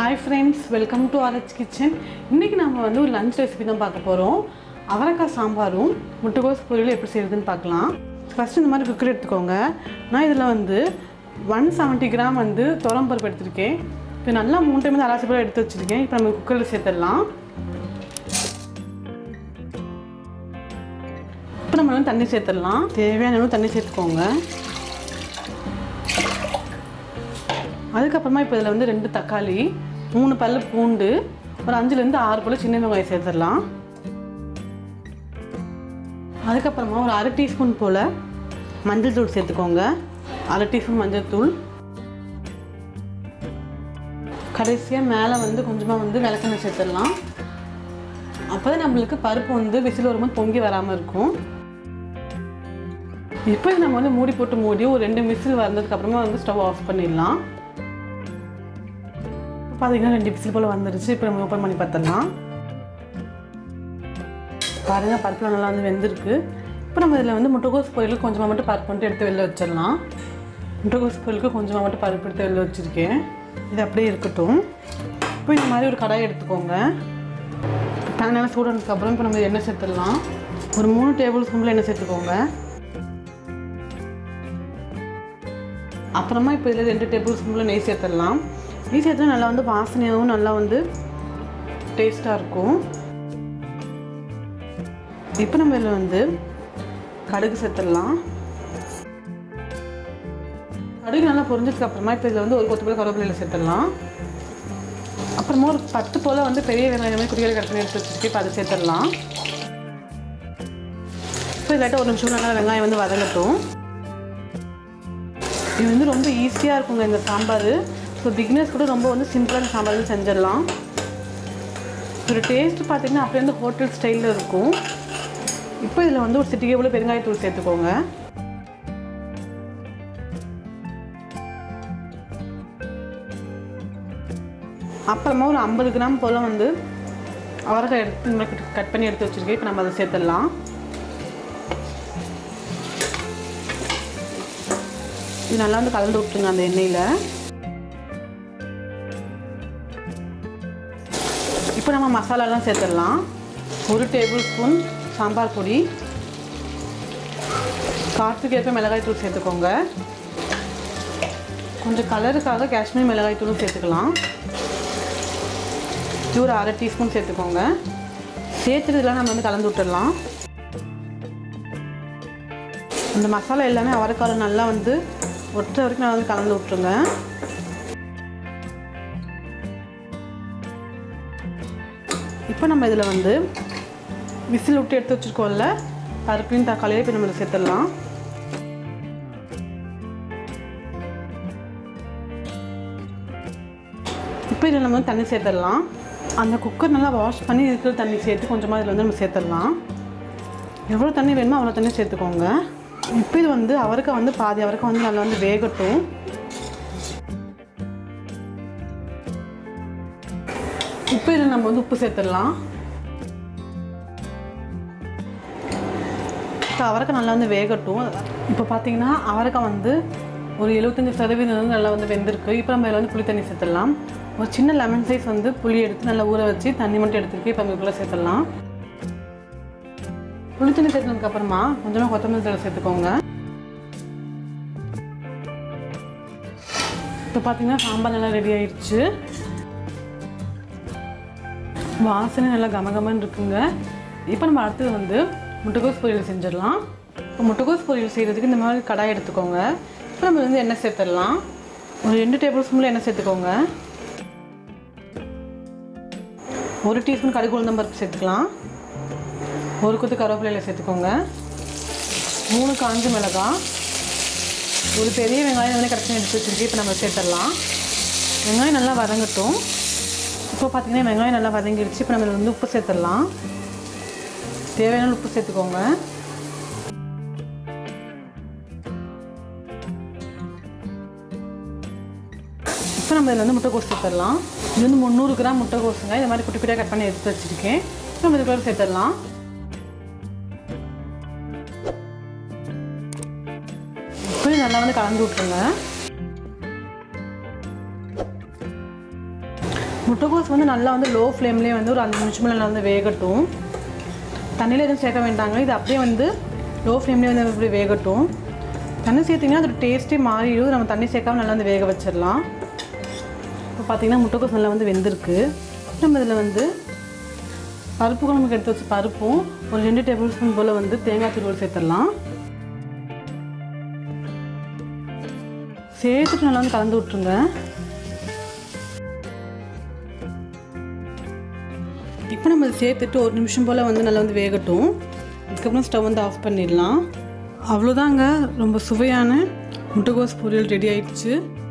hi friends welcome to RH kitchen இன்றைக்கி நம்ம வந்து ஒரு லஞ்ச் ரெசிபி தான் பார்க்க போகிறோம் அவரைக்காய் சாம்பாரும் முட்டைகோஸ் பொரியலும் எப்படி செய்யுதுன்னு பார்க்கலாம் ஃபஸ்ட்டு இந்த மாதிரி குக்கர் எடுத்துக்கோங்க நான் இதில் வந்து ஒன் செவன்ட்டி கிராம் வந்து துவரம்பருப்பு எடுத்திருக்கேன் இப்போ நல்லா மூணு டைம் வந்து அராசி எடுத்து வச்சுருக்கேன் இப்போ நம்ம குக்கரில் சேர்த்துடலாம் இப்போ நம்ம வந்து தண்ணி சேர்த்துடலாம் தேவையான அளவு தண்ணி சேர்த்துக்கோங்க அதுக்கப்புறமா இப்போ இதில் வந்து ரெண்டு தக்காளி மூணு பல்லு பூண்டு ஒரு அஞ்சுலேருந்து ஆறு பல்லு சின்ன வெங்காயம் சேர்த்துடலாம் அதுக்கப்புறமா ஒரு அரை டீஸ்பூன் போல் மஞ்சள் தூள் சேர்த்துக்கோங்க அரை டீஸ்பூன் மஞ்சள் தூள் கடைசியாக மேலே வந்து கொஞ்சமாக வந்து விளக்கெண்ணெய் சேர்த்துடலாம் அப்போ தான் நம்மளுக்கு பருப்பு வந்து விசில் வரும்போது பொங்கி வராமல் இருக்கும் இப்போ நம்ம வந்து மூடி போட்டு மூடி ஒரு ரெண்டு விசில் வந்ததுக்கப்புறமா வந்து ஸ்டவ் ஆஃப் பண்ணிடலாம் இப்போ பார்த்தீங்கன்னா ரெண்டு விசில் போல் வந்துருச்சு இப்போ நம்ம ஓப்பன் பண்ணி பார்த்துடலாம் பாருங்கள் பருப்புலாம் நல்லா வந்து வெந்திருக்கு இப்போ நம்ம இதில் வந்து முட்டைகோஸ் பொரியலுக்கு கொஞ்சமாக மட்டும் பருப்பு மட்டும் எடுத்து வெளில வச்சிடலாம் முட்டைகோஸ் பொரியலுக்கு கொஞ்சமாக மட்டும் பருப்பு எடுத்து வெளில வச்சுருக்கேன் இது அப்படியே இருக்கட்டும் இப்போ இந்த மாதிரி ஒரு கடாய் எடுத்துக்கோங்க பேன் நல்லா சூடானதுக்கப்புறம் இப்போ நம்ம எண்ணெய் சேர்த்துடலாம் ஒரு மூணு டேபிள் ஸ்பூனில் எண்ணெய் சேர்த்துக்கோங்க அப்புறமா இப்போ இதில் ரெண்டு டேபிள் ஸ்பூனில் நெய் சேர்த்துடலாம் நெய் சேர்த்தா நல்லா வந்து வாசனையாகவும் நல்லா வந்து டேஸ்ட்டாக இருக்கும் இப்போ நம்ம இதில் வந்து கடுகு சேர்த்துடலாம் கடுகு நல்லா பொரிஞ்சதுக்கு அப்புறமா இப்போ இதில் வந்து ஒரு கொத்தமல்லி கருவேப்பிலையில் சேர்த்துடலாம் அப்புறமா ஒரு பத்து போல் வந்து பெரிய வெங்காயமே குடிக்கிற கட் பண்ணி எடுத்து வச்சுருக்கு இப்போ அதை சேர்த்துடலாம் இப்போ இல்லாட்ட ஒரு நிமிஷம் நல்லா வெங்காயம் வந்து வதங்கட்டும் இது வந்து ரொம்ப ஈஸியாக இருக்குங்க இந்த சாம்பார் ஸோ பிக்னஸ் கூட ரொம்ப வந்து சிம்பிளான சாம்பார் வந்து செஞ்சிடலாம் ஒரு டேஸ்ட் பார்த்தீங்கன்னா அப்படியே வந்து ஹோட்டல் ஸ்டைலில் இருக்கும் இப்போ இதில் வந்து ஒரு சிட்டிகை போல் பெருங்காயத்தூள் சேர்த்துக்கோங்க அப்புறமா ஒரு ஐம்பது கிராம் போல் வந்து அவரைக்காய் எடுத்து இந்த மாதிரி கட் பண்ணி எடுத்து வச்சுருக்கேன் இப்போ நம்ம அதை சேர்த்துடலாம் இது நல்லா வந்து கலந்து விட்டுருங்க அந்த எண்ணெயில் இப்போ நம்ம மசாலாலாம் சேர்த்துடலாம் ஒரு டேபிள் ஸ்பூன் சாம்பார் பொடி காற்றுக்கு ஏற்ப மிளகாய் தூள் சேர்த்துக்கோங்க கொஞ்சம் கலருக்காக காஷ்மீர் மிளகாய் தூளும் சேர்த்துக்கலாம் இது ஒரு அரை டீஸ்பூன் சேர்த்துக்கோங்க சேர்த்துறதுலாம் நம்ம வந்து கலந்து விட்டுடலாம் இந்த மசாலா எல்லாமே அவரைக்கால நல்லா வந்து ஒட்டுற வரைக்கும் நான் வந்து கலந்து விட்ருங்க இப்போ நம்ம இதில் வந்து விசில் விட்டு எடுத்து வச்சுருக்கோம்ல பருப்பையும் தக்காளியும் இப்போ நம்ம இதில் சேர்த்துடலாம் இப்போ இதில் நம்ம வந்து தண்ணி சேர்த்துடலாம் அந்த குக்கர் நல்லா வாஷ் பண்ணி இருக்கிற தண்ணி சேர்த்து கொஞ்சமாக இதில் வந்து நம்ம சேர்த்துடலாம் எவ்வளோ தண்ணி வேணுமோ அவ்வளோ தண்ணி சேர்த்துக்கோங்க இப்போ இது வந்து அவரைக்காய் வந்து பாதி அவரைக்காய் வந்து நல்லா வந்து வேகட்டும் இப்போ இதில் நம்ம வந்து உப்பு சேர்த்துடலாம் இப்போ அவரைக்காய் நல்லா வந்து வேகட்டும் இப்போ பார்த்தீங்கன்னா அவரைக்காய் வந்து ஒரு எழுபத்தஞ்சி சதவீதம் வந்து நல்லா வந்து வெந்திருக்கு இப்போ நம்ம இதில் வந்து புளி தண்ணி சேர்த்துடலாம் ஒரு சின்ன லெமன் சைஸ் வந்து புளி எடுத்து நல்லா ஊற வச்சு தண்ணி மட்டும் எடுத்துருக்கு இப்போ இதுக்குள்ளே சேர்த்துடலாம் புளி தண்ணி சேர்த்ததுக்கு அப்புறமா கொஞ்சமாக கொத்தமல்லி தழை சேர்த்துக்கோங்க இப்போ பார்த்தீங்கன்னா சாம்பார் நல்லா ரெடி ஆயிடுச்சு வாசனை நல்லா கமகமன்னு இருக்குங்க இப்போ நம்ம அடுத்தது வந்து முட்டைகோஸ் பொரியல் செஞ்சிடலாம் இப்போ முட்டைகோஸ் பொரியல் செய்கிறதுக்கு இந்த மாதிரி கடாய் எடுத்துக்கோங்க இப்போ நம்ம வந்து எண்ணெய் சேர்த்துடலாம் ஒரு ரெண்டு டேபிள் ஸ்பூனில் எண்ணெய் சேர்த்துக்கோங்க ஒரு டீஸ்பூன் கடுகு உளுந்தம் பருப்பு சேர்த்துக்கலாம் ஒரு கொத்து கருவேப்பிலையில் சேர்த்துக்கோங்க மூணு காஞ்ச மிளகாய் ஒரு பெரிய வெங்காயம் வந்து கட் பண்ணி எடுத்து வச்சுருக்கு இப்போ நம்ம சேர்த்துடலாம் வெங்காயம் நல்லா வதங்கட்டும் இப்போ பார்த்தீங்கன்னா வெங்காயம் நல்லா வதங்கிடுச்சு இப்போ நம்ம வந்து உப்பு சேர்த்துடலாம் தேவையான உப்பு சேர்த்துக்கோங்க இப்போ நம்ம இதில் வந்து முட்டைக்கோஸ் சேர்த்துடலாம் இது வந்து முந்நூறு கிராம் முட்டைக்கோஸுங்க இந்த மாதிரி குட்டி குட்டியாக கட் பண்ணி எடுத்து வச்சுருக்கேன் நம்ம இதுக்குள்ள சேர்த்துடலாம் இப்போ நல்லா வந்து கலந்து விட்ருங்க முட்டைகோஸ் வந்து நல்லா வந்து லோ ஃப்ளேம்லேயே வந்து ஒரு அஞ்சு நிமிஷம் நல்லா வந்து வேகட்டும் தண்ணியில் எதுவும் சேர்க்க வேண்டாங்க இது அப்படியே வந்து லோ ஃப்ளேம்லேயே வந்து அப்படி வேகட்டும் தண்ணி சேர்த்திங்கன்னா அதோட டேஸ்ட்டே மாறிடும் நம்ம தண்ணி சேர்க்காம நல்லா வந்து வேக வச்சிடலாம் இப்போ பார்த்தீங்கன்னா முட்டைக்கோஸ் நல்லா வந்து வெந்திருக்கு நம்ம இதில் வந்து பருப்பு குழம்புக்கு எடுத்து வச்ச பருப்பும் ஒரு ரெண்டு டேபிள் ஸ்பூன் போல் வந்து தேங்காய் துருவல் சேர்த்துடலாம் சேர்த்துட்டு நல்லா வந்து கலந்து விட்ருங்க இப்போ நம்ம இதை சேர்த்துட்டு ஒரு நிமிஷம் போல் வந்து நல்லா வந்து வேகட்டும் அதுக்கப்புறம் ஸ்டவ் வந்து ஆஃப் பண்ணிடலாம் அவ்வளோதாங்க ரொம்ப சுவையான முட்டைகோஸ் பொரியல் ரெடி ஆயிடுச்சு